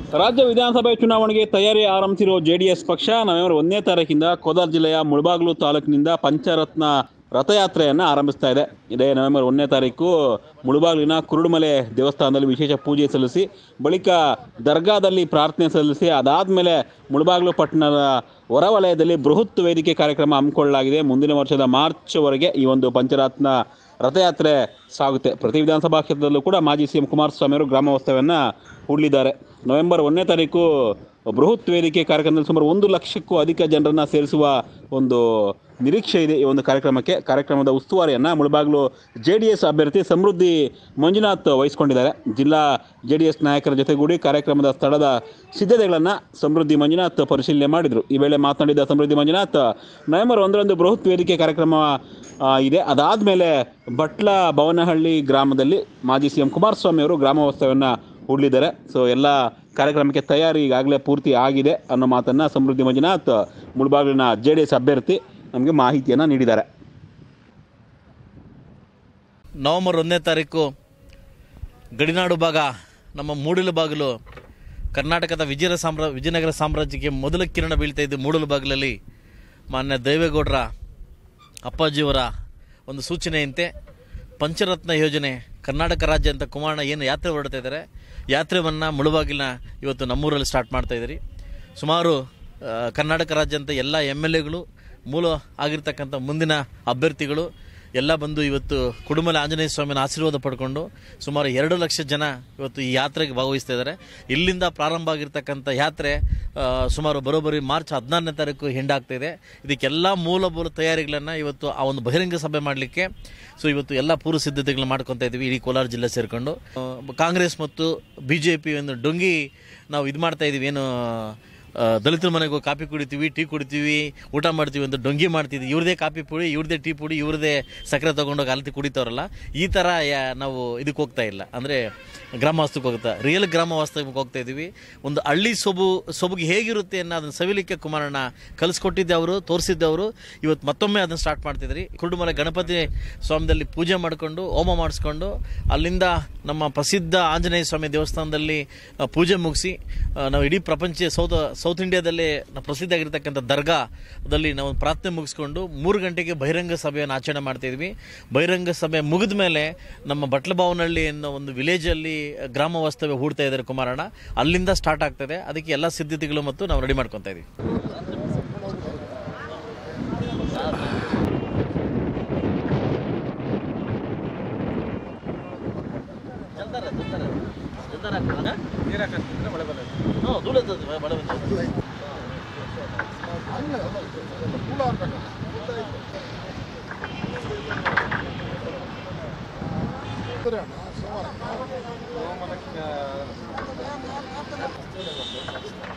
ರಾಜ್ಯ ವಿಧಾನಸಭೆ ಚುನಾವಣೆಗೆ ತಯಾರಿ ಆರಂಭಿಸಿರುವ ಜೆಡಿಎಸ್ ಪಕ್ಷ ನವೆಂಬರ್ ಒಂದನೇ ತಾರೀಕಿಂದ ಕೋಲಾರ ಜಿಲ್ಲೆಯ ಮುಳಬಾಗಿಲು ತಾಲೂಕಿನಿಂದ ಪಂಚರತ್ನ ರಥಯಾತ್ರೆಯನ್ನು ಆರಂಭಿಸ್ತಾ ಇದೆ ಇದೇ ನವೆಂಬರ್ ಒಂದನೇ ತಾರೀಕು ಮುಳಬಾಗಿಲಿನ ಕುರುಡುಮಲೆ ದೇವಸ್ಥಾನದಲ್ಲಿ ವಿಶೇಷ ಪೂಜೆ ಸಲ್ಲಿಸಿ ಬಳಿಕ ದರ್ಗಾದಲ್ಲಿ ಪ್ರಾರ್ಥನೆ ಸಲ್ಲಿಸಿ ಅದಾದಮೇಲೆ ಮುಳಬಾಗಿಲು ಪಟ್ಟಣದ ಹೊರವಲಯದಲ್ಲಿ ಬೃಹತ್ ವೇದಿಕೆ ಕಾರ್ಯಕ್ರಮ ಹಮ್ಮಿಕೊಳ್ಳಲಾಗಿದೆ ಮುಂದಿನ ವರ್ಷದ ಮಾರ್ಚ್ವರೆಗೆ ಈ ಒಂದು ಪಂಚರತ್ನ ರಥಯಾತ್ರೆ ಸಾಗುತ್ತೆ ಪ್ರತಿ ವಿಧಾನಸಭಾ ಕ್ಷೇತ್ರದಲ್ಲೂ ಕೂಡ ಮಾಜಿ ಸಿ ಎಂ ಕುಮಾರಸ್ವಾಮಿ ಅವರು ಗ್ರಾಮ ವಾಸ್ತವ್ಯವನ್ನು ಹೂಡಲಿದ್ದಾರೆ ನವೆಂಬರ್ ಒಂದನೇ ತಾರೀಕು ಬೃಹತ್ ವೇದಿಕೆ ಕಾರ್ಯಕ್ರಮದಲ್ಲಿ ಸುಮಾರು ಒಂದು ಲಕ್ಷಕ್ಕೂ ಅಧಿಕ ಜನರನ್ನು ಸೇರಿಸುವ ಒಂದು ನಿರೀಕ್ಷೆ ಇದೆ ಈ ಒಂದು ಕಾರ್ಯಕ್ರಮಕ್ಕೆ ಕಾರ್ಯಕ್ರಮದ ಉಸ್ತುವಾರಿಯನ್ನು ಮುಳಬಾಗಿಲು ಜೆ ಡಿ ಎಸ್ ಅಭ್ಯರ್ಥಿ ಸಮೃದ್ಧಿ ಮಂಜುನಾಥ್ ವಹಿಸಿಕೊಂಡಿದ್ದಾರೆ ಜಿಲ್ಲಾ ಜೆ ಡಿ ಎಸ್ ನಾಯಕರ ಜೊತೆಗೂಡಿ ಕಾರ್ಯಕ್ರಮದ ಸ್ಥಳದ ಸಿದ್ಧತೆಗಳನ್ನು ಸಮೃದ್ಧಿ ಮಂಜುನಾಥ್ ಪರಿಶೀಲನೆ ಮಾಡಿದರು ಈ ವೇಳೆ ಮಾತನಾಡಿದ ಸಮೃದ್ಧಿ ಮಂಜುನಾಥ್ ನವೆಂಬರ್ ಒಂದರಂದು ಬೃಹತ್ ವೇದಿಕೆ ಕಾರ್ಯಕ್ರಮ ಆ, ಇದೆ ಅದಾದಮೇಲೆ ಬಟ್ಲ ಭವನಹಳ್ಳಿ ಗ್ರಾಮದಲ್ಲಿ ಮಾಜಿ ಸಿ ಎಂ ಕುಮಾರಸ್ವಾಮಿ ಅವರು ಗ್ರಾಮ ವಾಸ್ತವ್ಯವನ್ನು ಹೂಡಲಿದ್ದಾರೆ ಸೊ ಎಲ್ಲ ಕಾರ್ಯಕ್ರಮಕ್ಕೆ ತಯಾರಿ ಈಗಾಗಲೇ ಪೂರ್ತಿ ಆಗಿದೆ ಅನ್ನೋ ಮಾತನ್ನು ಸಮೃದ್ಧಿ ಮಂಜುನಾಥ್ ಮುಳಬಾಗಿಲಿನ ಜೆ ಡಿ ಎಸ್ ಅಭ್ಯರ್ಥಿ ನಮಗೆ ಮಾಹಿತಿಯನ್ನು ನೀಡಿದ್ದಾರೆ ನವಂಬರ್ ಒಂದನೇ ತಾರೀಕು ಗಡಿನಾಡು ಭಾಗ ನಮ್ಮ ಮೂಡಲು ಬಾಗಿಲು ಕರ್ನಾಟಕದ ವಿಜಯ ಸಾಮ್ರಾ ವಿಜಯನಗರ ಸಾಮ್ರಾಜ್ಯಕ್ಕೆ ಮೊದಲ ಕಿರಣ ಬೀಳ್ತಾ ಇದ್ದು ಮೂಡಲು ಬಾಗಿಲಲ್ಲಿ ಮಾನ್ಯ ದೇವೇಗೌಡರ ಅಪ್ಪಾಜಿಯವರ ಒಂದು ಸೂಚನೆಯಂತೆ ಪಂಚರತ್ನ ಯೋಜನೆ ಕರ್ನಾಟಕ ರಾಜ್ಯ ಅಂತ ಕುಮಾರಣ್ಣ ಏನು ಯಾತ್ರೆ ಹೊರಡ್ತಾ ಇದ್ದಾರೆ ಯಾತ್ರೆಯನ್ನು ಮುಳುಬಾಗಿಲಿನ ಇವತ್ತು ನಮ್ಮೂರಲ್ಲಿ ಸ್ಟಾರ್ಟ್ ಮಾಡ್ತಾ ಇದ್ದೀರಿ ಸುಮಾರು ಆ, ಕರ್ನಾಟಕ ರಾಜ್ಯ ಅಂತ ಎಲ್ಲ ಎಮ್ ಎಲ್ ಎಗಳು ಮೂಲ ಆಗಿರ್ತಕ್ಕಂಥ ಮುಂದಿನ ಅಭ್ಯರ್ಥಿಗಳು ಎಲ್ಲ ಬಂದು ಇವತ್ತು ಕುಡುಮಲ ಆಂಜನೇಯ ಸ್ವಾಮಿನ ಆಶೀರ್ವಾದ ಪಡ್ಕೊಂಡು ಸುಮಾರು ಎರಡು ಲಕ್ಷ ಜನ ಇವತ್ತು ಈ ಯಾತ್ರೆಗೆ ಭಾಗವಹಿಸ್ತಾ ಇದ್ದಾರೆ ಇಲ್ಲಿಂದ ಪ್ರಾರಂಭ ಆಗಿರ್ತಕ್ಕಂಥ ಯಾತ್ರೆ ಆ, ಸುಮಾರು ಬರೋಬ್ಬರಿ ಮಾರ್ಚ್ ಹದಿನಾರನೇ ತಾರೀಕು ಹೆಂಡಾಗ್ತಾ ಇದೆ ಇದಕ್ಕೆಲ್ಲ ಮೂಲಭೂತ ತಯಾರಿಗಳನ್ನು ಇವತ್ತು ಆ ಒಂದು ಬಹಿರಂಗ ಸಭೆ ಮಾಡಲಿಕ್ಕೆ ಸೊ ಇವತ್ತು ಎಲ್ಲ ಪೂರ್ವ ಸಿದ್ಧತೆಗಳನ್ನ ಮಾಡ್ಕೊತಾ ಇದ್ದೀವಿ ಇಡೀ ಕೋಲಾರ ಜಿಲ್ಲೆ ಸೇರಿಕೊಂಡು ಆ, ಕಾಂಗ್ರೆಸ್ ಮತ್ತು ಬಿ ಜೆ ಪಿ ಒಂದು ಡೊಂಗಿ ನಾವು ಇದು ಮಾಡ್ತಾ ಇದ್ದೀವಿ ಏನು ಆ, ದಲಿತರ ಮನೆಗೆ ಹೋಗಿ ಕಾಫಿ ಕುಡಿತೀವಿ ಟೀ ಕುಡಿತೀವಿ ಊಟ ಮಾಡ್ತೀವಿ ಅಂತ ಡೊಂಗಿ ಮಾಡ್ತಿದ್ವಿ ಇವ್ರದೇ ಕಾಫಿ ಪುಡಿ ಇವ್ರದೇ ಟೀ ಪುಡಿ ಇವ್ರದೇ ಸಕ್ಕರೆ ತೊಗೊಂಡೋಗಿ ಅಲ್ತಿ ಕುಡಿತಾರಲ್ಲ ಈ ಥರ ಯಾ- ನಾವು ಇದಕ್ಕೆ ಹೋಗ್ತಾ ಇಲ್ಲ ಅಂದರೆ ಗ್ರಾಮ ವಾಸ್ತವಕ್ಕೆ ಹೋಗ್ತಾ ರಿಯಲ್ ಗ್ರಾಮ ವಾಸ್ತವಕ್ಕೆ ಹೋಗ್ತಾ ಇದ್ದೀವಿ ಒಂದು ಹಳ್ಳಿ ಸೊಬು ಸೊಬಗು ಹೇಗಿರುತ್ತೆ ಅನ್ನೋ ಅದನ್ನು ಸವಿಲಿಕ್ಕೆ ಕುಮಾರಣ್ಣ ಕಲಿಸ್ಕೊಟ್ಟಿದ್ದೆ ಅವರು ತೋರಿಸಿದ್ದೆ ಅವರು ಇವತ್ತು ಮತ್ತೊಮ್ಮೆ ಅದನ್ನು ಸ್ಟಾರ್ಟ್ ಮಾಡ್ತಿದ್ರಿ ಕುರುಡುಮಲೆ ಗಣಪತಿ ಸ್ವಾಮಿದಲ್ಲಿ ಪೂಜೆ ಮಾಡಿಕೊಂಡು ಹೋಮ ಮಾಡಿಸ್ಕೊಂಡು ಅಲ್ಲಿಂದ ನಮ್ಮ ಪ್ರಸಿದ್ಧ ಆಂಜನೇಯ ಸ್ವಾಮಿ ದೇವಸ್ಥಾನದಲ್ಲಿ ಆ, ಪೂಜೆ ಮುಗಿಸಿ ನಾವು ಇಡೀ ಪ್ರಪಂಚ ಸೌತ್ ಸೌತ್ ಇಂಡಿಯಾದಲ್ಲೇ ನ- ಪ್ರಸಿದ್ಧ ಆಗಿರ್ತಕ್ಕಂಥ ದರ್ಗಾದಲ್ಲಿ ನಾವು ಪ್ರಾರ್ಥನೆ ಮುಗಿಸ್ಕೊಂಡು ಮೂರು ಗಂಟೆಗೆ ಬಹಿರಂಗ ಸಭೆಯನ್ನು ಆಚರಣೆ ಮಾಡ್ತಾ ಇದ್ವಿ ಬಹಿರಂಗ ಸಭೆ ಮುಗಿದ ಮೇಲೆ ನಮ್ಮ ಬಟ್ಲಭಾವನಹಳ್ಳಿ ಅನ್ನೋ ಒಂದು ವಿಲೇಜಲ್ಲಿ ಗ್ರಾಮ ವಾಸ್ತವ್ಯ ಹೂಡ್ತಾ ಇದ್ದಾರೆ ಕುಮಾರಣ್ಣ ಅಲ್ಲಿಂದ ಸ್ಟಾರ್ಟ್ ಆಗ್ತದೆ ಅದಕ್ಕೆ ಎಲ್ಲ ಸಿದ್ಧತೆಗಳು ಮತ್ತು ನಾವು ರೆಡಿ ಮಾಡ್ಕೊತಾ ಇದ್ದೀವಿ ಸೋಮವಾರ